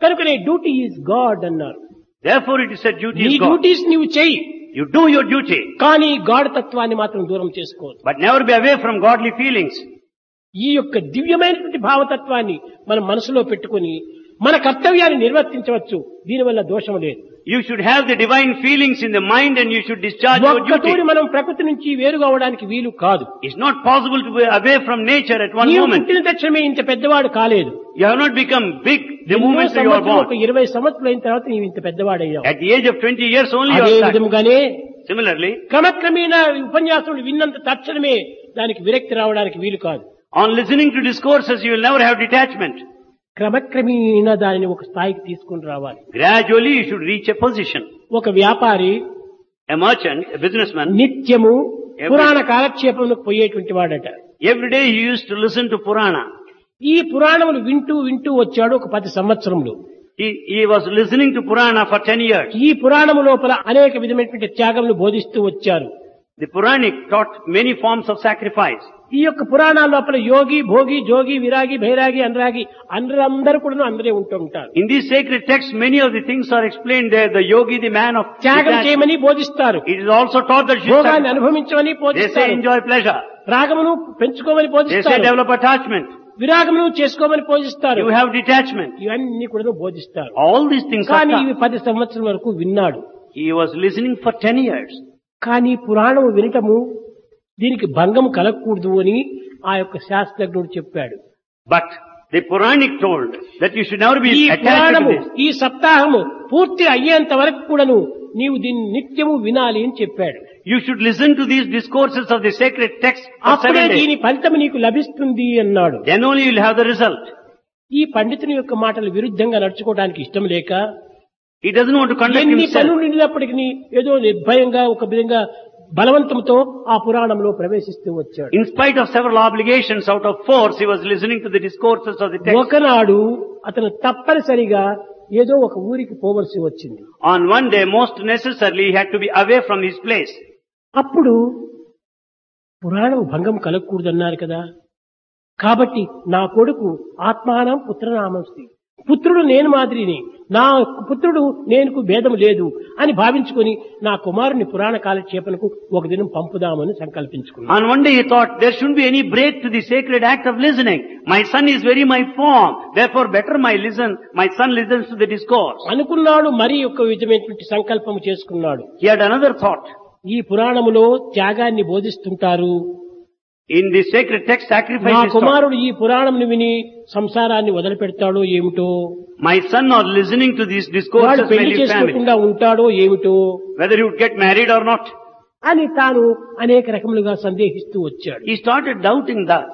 కనుకనే duty is God అన్నారు Therefore it is said duty నీ is God. డ్యూటీస్ నీవు చెయ్యి You do your duty, కానీ గాఢ తత్వాన్ని మాత్రం దూరం చేసుకోవద్దు but never be away from godly feelings. ఈ యొక్క దివ్యమైనటువంటి భావతత్వాన్ని మనం మనసులో పెట్టుకుని మన కర్తవ్యాన్ని నిర్వర్తించవచ్చు దీనివల్ల దోషం లేదు You should have the divine feelings in the mind and you should discharge your duty. ఒక్కతోడి మనం ప్రకృతి నుంచి వేరుగా అవడానికి వీలు కాదు It's not possible to be away from nature at one నీవు moment. పుట్టిన తక్షణమే ఇంత పెద్దవాడు కాలేదు You have not become big the ఎన్నో moment you are సంవత్సరాలు, ఒక born. ఇరవై సంవత్సరాలు అయిన తర్వాత నీవు ఇంత పెద్దవాడయ్యావు At the age of 20 years only you అదే are starting. విధముగానే Similarly, క్రమక్రమేణా ఈ ఉపన్యాసములు విన్నంత తక్షణమే దానికి విరక్తి రావడానికి వీలు కాదు on listening to discourses you will never have detachment. క్రమక్రమేణా దానిని ఒక స్థాయికి తీసుకుని రావాలి Gradually you should reach a position. ఒక వ్యాపారి A merchant, a businessman, నిత్యము పురాణ కాలక్షేపములకు పోయేటువంటి వాడట every day he used to listen to Purana. ఈ పురాణములు వింటూ వింటూ వచ్చాడు ఒక పది సంవత్సరములు He, he was listening to Purana for 10 years. ఈ పురాణము లోపల అనేక విధమైనటువంటి త్యాగములు బోధిస్తూ వచ్చారు The Puranic taught many forms of sacrifice. ఈ యొక్క పురాణాల లోపల యోగి భోగి జోగి విరాగి భైరాగి అనురాగి అందరూ కూడా అందరే ఉంటూ ఉంటారు In these sacred texts, many of the things are explained there. The yogi, the man of త్యాగం detachment. చేయమని బోధిస్తారు It is also taught that you should భోగాన్ని sacrifice. అనుభవించమని They say బోధిస్తారు enjoy pleasure. రాగమును పెంచుకోమని They say బోధిస్తారు develop attachment. విరాగమును చేసుకోమని బోధిస్తారు You have detachment. ఇవన్నీ కూడా బోధిస్తారు All these things are కానీ taught. ఇవి పది సంవత్సరం వరకు విన్నాడు He was listening for 10 years. కానీ పురాణము వినటము దీనికి భంగం కలగకూడదు అని ఆ యొక్క శాస్త్రజ్ఞుడు చెప్పాడు But the Puranic told that you should never ఈ be attached to పురాణము this. ఈ సప్తాహము పూర్తి అయ్యేంత వరకు కూడాను నీవు దీన్ని నిత్యము వినాలి అని చెప్పాడు You should listen to these discourses of the sacred texts for అప్పుడే seven days. దీని ఫలితం నీకు లభిస్తుంది అన్నాడు Then only you will have the result. ఈ పండితుని యొక్క మాటలు విరుద్ధంగా నడుచుకోవడానికి ఇష్టం లేక He doesn't want to conduct ఎన్ని himself. పనులు నిండినప్పటికీ ఏదో నిర్భయంగా ఒక విధంగా బలవంతంతో ఆ పురాణంలో ప్రవేశిస్తూ వచ్చాడు In spite of several obligations out of force, he was listening to the discourses of the text. ఒకనాడు అతను తప్పనిసరిగా ఏదో ఒక ఊరికి పోవలసి వచ్చింది On one day, most necessarily, he had to be away from his place. అప్పుడు పురాణం భంగం కలగకూడదన్నారు కదా కాబట్టి నా కొడుకు ఆత్మానం పుత్రనామస్తి పుత్రుడు నేను మాదిరిని నా పుత్రుడు నేనుకు భేదం లేదు అని భావించుకొని నా కుమారుని పురాణ కాలక్షేపణకు ఒక దినం పంపుదామని సంకల్పించుకున్నాను On one day, he thought, there shouldn't be any break to the sacred act of listening. My son is very my form. Therefore, better my listen, my son listens to the discourse. అనుకున్నాడు మరి ఒక విధమైనటువంటి సంకల్పం చేసుకున్నాడు He had another thought. ఈ పురాణములో త్యాగాన్ని బోధిస్తుంటారు In the sacred text, నా sacrifice is taught. కుమారుడు ఈ పురాణంను విని సంసారాన్ని వదిలిపెడతాడో ఏమిటో My son not listening to these వాడు discourses పెళ్లి made his family. చేసుకోకుండా ఉంటాడో ఏమిటో Whether he would get married or not. అని తాను అనేక రకములుగా సందేహిస్తూ వచ్చాడు He started doubting that.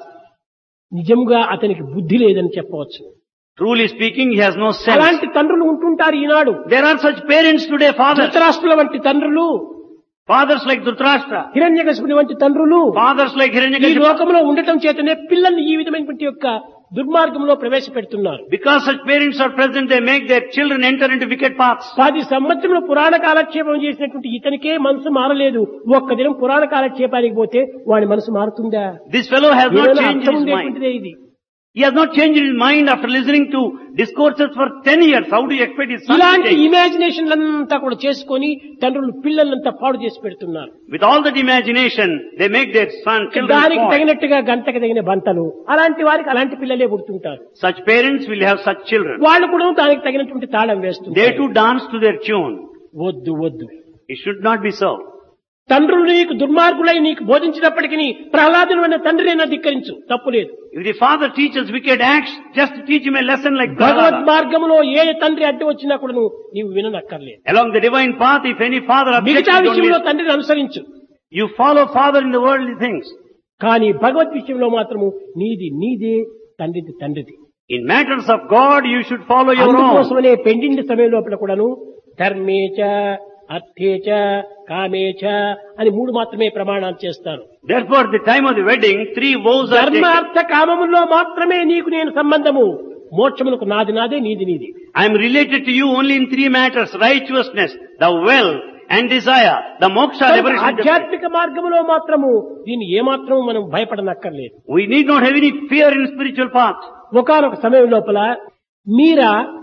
నిజంగా అతనికి బుద్ధి లేదని చెప్పవచ్చు Truly speaking, he has no sense. అలాంటి తండ్రులు ఉంటుంటారు ఈనాడు There are such parents today, fathers. ధృతరాష్ట్రుల వంటి తండ్రులు Fathers like Dhritarashtra. హిరణ్యకశిపుని వంటి తండ్రులు Fathers like ఈ Hiranyakashipu. లోకంలో ఉండటం చేతనే పిల్లల్ని ఈ విధమైనటువంటి యొక్క దుర్మార్గంలో ప్రవేశపెడుతున్నారు Because such parents are present, they make their children enter into wicked paths. పది సంవత్సరంలో పురాణ కాలక్షేపం చేసినటువంటి ఇతనికే మనసు మారలేదు ఒక్క దినం పురాణ కాలక్షేపానికి పోతే వాడి మనసు మారుతుందా This fellow has not ఏదైనా changed అర్థం his mind. ఉండేటువంటిదే ఇది He has not changed his mind after listening to discourses for 10 years. How do you expect his son to ఇలాంటి change? ఇమాజినేషన్లంతా కూడా చేసుకొని తండ్రులు పిల్లలంతా పాడు చేసి పెడుతున్నారు With all that imagination, they make their son, children దానికి spoil. తగినట్టుగా గంటకు తగిన బంతలు అలాంటి వారికి అలాంటి పిల్లలే పుడుతుంటారు Such parents will have such children. వాళ్ళు కూడా దానికి తగినటువంటి తాళం వేస్తుంది They too dance to their tune. వద్దు వద్దు It should not be so. తండ్రులు నీకు దుర్మార్గులై నీకు బోధించినప్పటికీ ప్రహ్లాదులు అన్న తండ్రినైనా ధిక్కరించు తప్పు లేదు If the father teaches wicked acts, just teach him a lesson like భగవద్ Prahlada. మార్గంలో ఏ తండ్రి అడ్డు వచ్చినా కూడా నువ్వు నీవు విననక్కర్లేదు Along the divine path, if any father objects, మిగతా you don't విషయంలో listen. తండ్రిని అనుసరించు You follow father in the worldly things. కానీ భగవద్ విషయంలో మాత్రము నీది నీదే తండ్రిది తండ్రిది In matters of God, you should follow your own. అందుకోసమనే పెండింటి సమయం లోపల కూడాను ధర్మేచ అర్థేచ కామేచ అని మూడు మాత్రమే ప్రమాణాలు చేస్తారు Therefore, at the time of the wedding, three vows are taken. ధర్మార్థ కామములో మాత్రమే నీకు నేను సంబంధము మోక్షములకు నాది నాదే నీది నీది I am related to you only in three matters, righteousness, the will, and desire, the moksha, కనుక liberation. of the- ఆధ్యాత్మిక మార్గములో మాత్రము దీన్ని ఏమాత్రము మనం భయపడనక్కర్లేదు We need not have any fear in spiritual path. ఒకనొక సమయం లోపల మీరా